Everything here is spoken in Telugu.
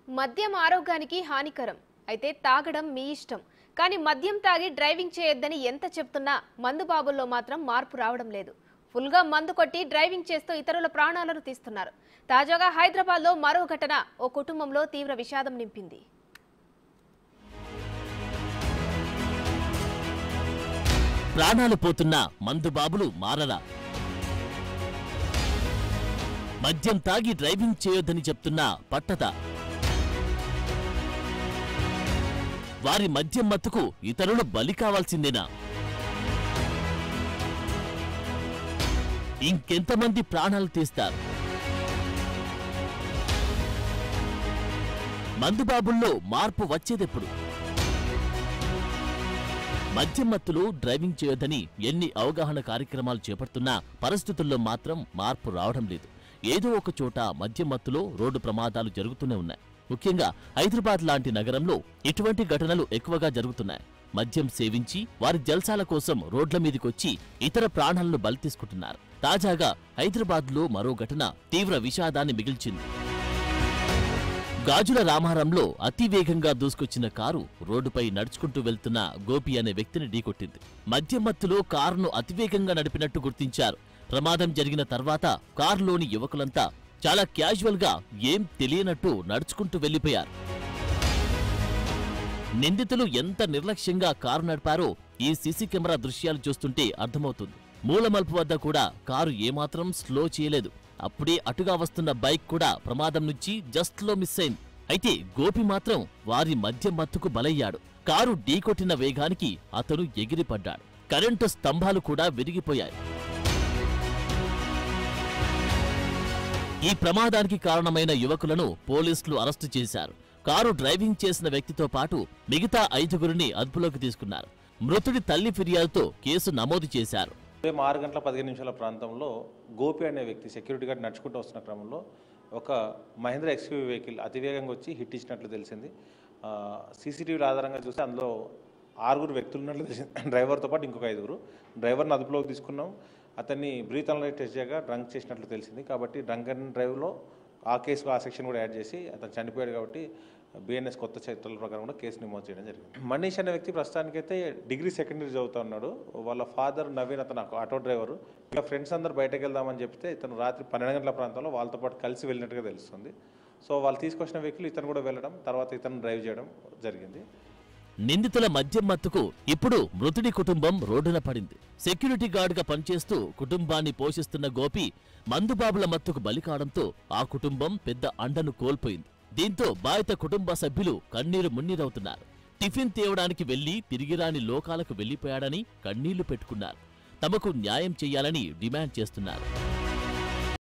మద్యం ఆరోగ్యానికి హానికరం అయితే తాగడం మీ ఇష్టం కానీ మద్యం తాగి డ్రైవింగ్ చేయొద్దని ఎంత చెప్తున్నా మందు బాబుల్లో మాత్రం మార్పు రావడం లేదు ఫుల్గా మందు కొట్టి డ్రైవింగ్ చేస్తూ ఇతరుల ప్రాణాలను తీస్తున్నారు తాజాగా హైదరాబాద్లో మరో ఘటన ఓ కుటుంబంలో తీవ్ర విషాదం నింపింది ప్రాణాలు పోతున్న మందుబాబులు మారరా మద్యం తాగి డ్రైవింగ్ చేయొద్దని చెప్తున్నా పట్టత వారి మద్యం మత్తుకు ఇతరులు బలి కావాల్సిందేనా ఇంకెంతమంది ప్రాణాలు తీస్తారు మందుబాబుల్లో మార్పు వచ్చేదెప్పుడు మద్యం మత్తులో డ్రైవింగ్ చేయొద్దని ఎన్ని అవగాహన కార్యక్రమాలు చేపడుతున్నా పరిస్థితుల్లో మాత్రం మార్పు రావడం లేదు ఏదో ఒక చోట మద్యం మత్తులో రోడ్డు ప్రమాదాలు జరుగుతూనే ఉన్నాయి ముఖ్యంగా హైదరాబాద్ లాంటి నగరంలో ఇటువంటి ఘటనలు ఎక్కువగా జరుగుతున్నాయి మద్యం సేవించి వారి జల్సాల కోసం రోడ్ల మీదకొచ్చి ఇతర ప్రాణాలను బలి తీసుకుంటున్నారు తాజాగా హైదరాబాద్లో మరో ఘటన తీవ్ర విషాదాన్ని మిగిల్చింది గాజుల రామారంలో అతి వేగంగా దూసుకొచ్చిన కారు రోడ్డుపై నడుచుకుంటూ వెళ్తున్న గోపి అనే వ్యక్తిని ఢీకొట్టింది మద్యం మత్తులో కారును అతివేగంగా నడిపినట్టు గుర్తించారు ప్రమాదం జరిగిన తర్వాత కారులోని యువకులంతా చాలా క్యాజువల్ గా ఏం తెలియనట్టు నడుచుకుంటూ వెళ్లిపోయారు నిందితులు ఎంత నిర్లక్ష్యంగా కారు నడిపారో ఈ సీసీ కెమెరా దృశ్యాలు చూస్తుంటే అర్థమవుతుంది మూలమల్పు వద్ద కూడా కారు ఏమాత్రం స్లో చేయలేదు అప్పుడే అటుగా వస్తున్న బైక్ కూడా ప్రమాదం నుంచి జస్ట్ లో మిస్ అయింది అయితే గోపి మాత్రం వారి మధ్య మత్తుకు బలయ్యాడు కారు ఢీకొట్టిన వేగానికి అతను ఎగిరిపడ్డాడు కరెంటు స్తంభాలు కూడా విరిగిపోయాయి ఈ ప్రమాదానికి కారణమైన యువకులను పోలీసులు అరెస్టు చేశారు కారు డ్రైవింగ్ చేసిన వ్యక్తితో పాటు మిగతా ఐదుగురిని అదుపులోకి తీసుకున్నారు మృతుడి తల్లి ఫిర్యాదుతో కేసు నమోదు చేశారు ఉదయం ఆరు గంటల పదిహేను నిమిషాల ప్రాంతంలో గోపి అనే వ్యక్తి సెక్యూరిటీ గార్డ్ నడుచుకుంటూ వస్తున్న క్రమంలో ఒక మహేంద్ర ఎక్స్క్యూవీ వెహికల్ అతివేగంగా వచ్చి హిట్ ఇచ్చినట్లు తెలిసింది సీసీటీవీల ఆధారంగా చూస్తే అందులో ఆరుగురు వ్యక్తులు ఉన్నట్లు తెలిసింది డ్రైవర్తో పాటు ఇంకొక ఐదుగురు డ్రైవర్ని అదుపులోకి తీసుకున్నాం అతన్ని బ్రీత్ అనలైజ్ టెస్ట్ చేయగా డ్రంక్ చేసినట్లు తెలిసింది కాబట్టి డ్రంక్ అండ్ డ్రైవ్లో ఆ కేసుకు ఆ సెక్షన్ కూడా యాడ్ చేసి అతను చనిపోయాడు కాబట్టి బిఎన్ఎస్ కొత్త చరిత్రల ప్రకారం కూడా కేసు నమోదు చేయడం జరిగింది మనీష్ అనే వ్యక్తి ప్రస్తుతానికైతే డిగ్రీ సెకండరీ చదువుతా ఉన్నాడు వాళ్ళ ఫాదర్ నవీన్ అతను ఆటో డ్రైవరు ఇలా ఫ్రెండ్స్ అందరు బయటకు వెళ్దామని చెప్తే ఇతను రాత్రి పన్నెండు గంటల ప్రాంతంలో వాళ్ళతో పాటు కలిసి వెళ్ళినట్టుగా తెలుస్తుంది సో వాళ్ళు తీసుకొచ్చిన వెహికల్ ఇతను కూడా వెళ్ళడం తర్వాత ఇతను డ్రైవ్ చేయడం జరిగింది నిందితుల మద్యం మత్తుకు ఇప్పుడు మృతుడి కుటుంబం రోడ్డున పడింది సెక్యూరిటీ గార్డుగా పనిచేస్తూ కుటుంబాన్ని పోషిస్తున్న గోపి మందుబాబుల మత్తుకు బలి కావడంతో ఆ కుటుంబం పెద్ద అండను కోల్పోయింది దీంతో బాధిత కుటుంబ సభ్యులు కన్నీరు మున్నీరవుతున్నారు టిఫిన్ తేవడానికి వెళ్లి తిరిగిరాని లోకాలకు వెళ్లిపోయాడని కన్నీళ్లు పెట్టుకున్నారు తమకు న్యాయం చెయ్యాలని డిమాండ్ చేస్తున్నారు